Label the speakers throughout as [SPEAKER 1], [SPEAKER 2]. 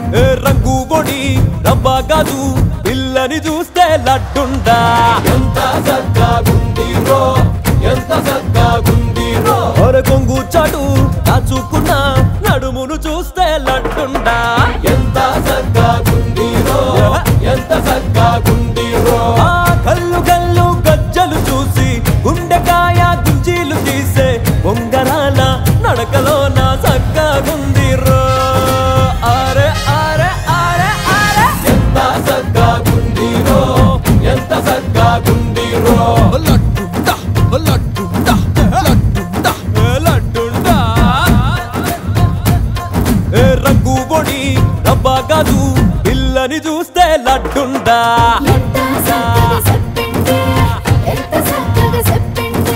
[SPEAKER 1] ఏ రంగు పొడి రవ్వ కాదు పిల్లని చూస్తే లడ్డుండా
[SPEAKER 2] ఎంత చక్కగుందిరో ఎంత చక్కగుందిరో
[SPEAKER 1] ఒరే కొంగు చాటు దాచుకున్న నడుమును చూస్తే లడ్డుండా
[SPEAKER 2] ఎంత చక్కగుందిరో ఎంత చక్కగుందిరో
[SPEAKER 1] ఆ కళ్ళు కళ్ళు గజ్జలు చూసి గుండెకాయ గుంజీలు తీసే బొంగరాల నడకలో నా సక్కగుందిరో అరే అరే అరే అరే
[SPEAKER 2] ఎంత చక్కగుందిరో ఎంత చక్కగుందిరో
[SPEAKER 1] లడ్డుండా లడ్డుండా లడ్డుండా లడ్డుండా ఏ రంగు పొడి రవ్వ కాదు పిల్లని చూస్తే లడ్డుండా
[SPEAKER 3] ఎంత చక్కగా చెప్పింటే ఎంత చక్కగా చెప్పింటే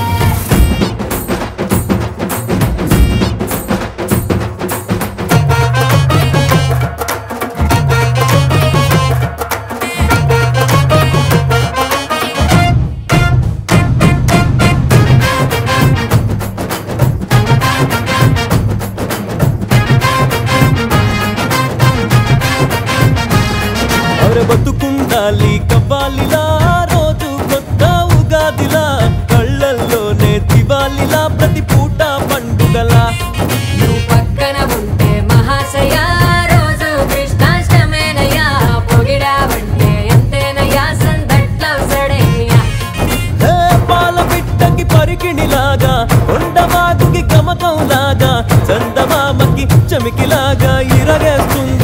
[SPEAKER 1] అరే బతుకుండాలి కవ్వాలిలా రోజు కొత్త ఉగాదిలా కళ్ళల్లోనే దివాలిలా ప్రతి పూట పండుగలా
[SPEAKER 4] నువ్వు పక్కన ఉంటే మహాశయ రోజు కృష్ణాష్టమేనయ్యా పొగిడావంటే ఎంతేనయ్యా సందట్లవసడయ్యా
[SPEAKER 1] ఏ పాల పిట్టకి పరికిణిలాగా కొండమాగుకి గమకంలాగా చందమామకి చమికిలాగా ఇరగేస్తుంది